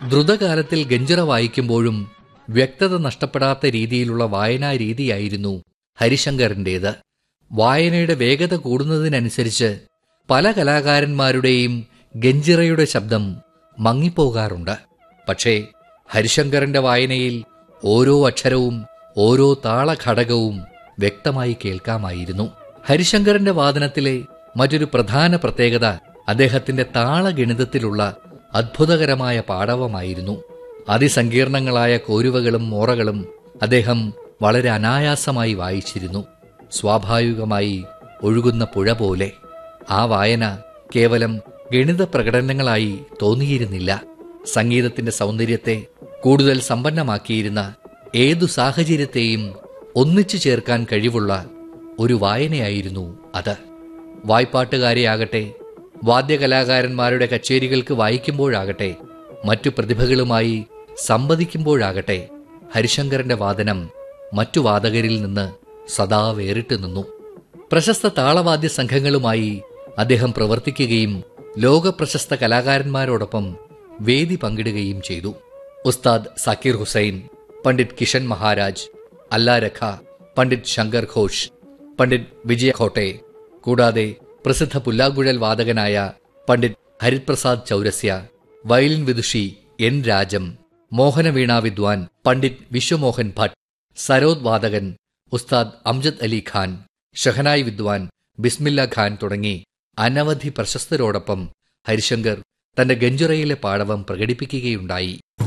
ദ്രുതകാലത്തിൽ ഗഞ്ചിറ വായിക്കുമ്പോഴും വ്യക്തത നഷ്ടപ്പെടാത്ത രീതിയിലുള്ള വായനാ രീതിയായിരുന്നു ഹരിശങ്കറിൻ്റേത് വായനയുടെ വേഗത കൂടുന്നതിനനുസരിച്ച് പല കലാകാരന്മാരുടെയും ഗഞ്ചിറയുടെ ശബ്ദം മങ്ങിപ്പോകാറുണ്ട് പക്ഷേ ഹരിശങ്കറിന്റെ വായനയിൽ ഓരോ അക്ഷരവും ഓരോ താളഘടകവും വ്യക്തമായി കേൾക്കാമായിരുന്നു ഹരിശങ്കറിന്റെ വാദനത്തിലെ മറ്റൊരു പ്രധാന പ്രത്യേകത അദ്ദേഹത്തിന്റെ താളഗണിതത്തിലുള്ള അത്ഭുതകരമായ പാടവമായിരുന്നു അതിസങ്കീർണങ്ങളായ കോരുവകളും മോറകളും അദ്ദേഹം വളരെ അനായാസമായി വായിച്ചിരുന്നു സ്വാഭാവികമായി ഒഴുകുന്ന പുഴ പോലെ ആ വായന കേവലം ഗണിത പ്രകടനങ്ങളായി തോന്നിയിരുന്നില്ല സംഗീതത്തിന്റെ സൗന്ദര്യത്തെ കൂടുതൽ സമ്പന്നമാക്കിയിരുന്ന ഏതു സാഹചര്യത്തെയും ഒന്നിച്ചു ചേർക്കാൻ കഴിവുള്ള ഒരു വായനയായിരുന്നു അത് വായ്പാട്ടുകാരെയാകട്ടെ വാദ്യകലാകാരന്മാരുടെ കച്ചേരികൾക്ക് വായിക്കുമ്പോഴാകട്ടെ മറ്റു പ്രതിഭകളുമായി സംവദിക്കുമ്പോഴാകട്ടെ ഹരിശങ്കറിന്റെ വാദനം മറ്റു വാദകരിൽ നിന്ന് സദാ വേറിട്ട് നിന്നു പ്രശസ്ത താളവാദ്യ സംഘങ്ങളുമായി അദ്ദേഹം പ്രവർത്തിക്കുകയും ലോകപ്രശസ്ത കലാകാരന്മാരോടൊപ്പം വേദി പങ്കിടുകയും ചെയ്തു ഉസ്താദ് സക്കീർ ഹുസൈൻ പണ്ഡിറ്റ് കിഷൻ മഹാരാജ് അല്ലാരഖ പണ്ഡിറ്റ് ശങ്കർ ഘോഷ് പണ്ഡിറ്റ് വിജയ ഖോട്ടെ കൂടാതെ പ്രസിദ്ധ പുല്ലാങ്കുഴൽ വാദകനായ പണ്ഡിറ്റ് ഹരിപ്രസാദ് ചൗരസ്യ വയലിൻ വിദുഷി എൻ രാജം മോഹനവീണ വിദ്വാൻ പണ്ഡിറ്റ് വിശ്വമോഹൻ ഭട്ട് സരോദ് വാദകൻ ഉസ്താദ് അംജദ് അലി ഖാൻ ഷഹനായി വിദ്വാൻ ബിസ്മില്ല ഖാൻ തുടങ്ങി അനവധി പ്രശസ്തരോടൊപ്പം ഹരിശങ്കർ തന്റെ ഗഞ്ചുറയിലെ പാടവം പ്രകടിപ്പിക്കുകയുണ്ടായി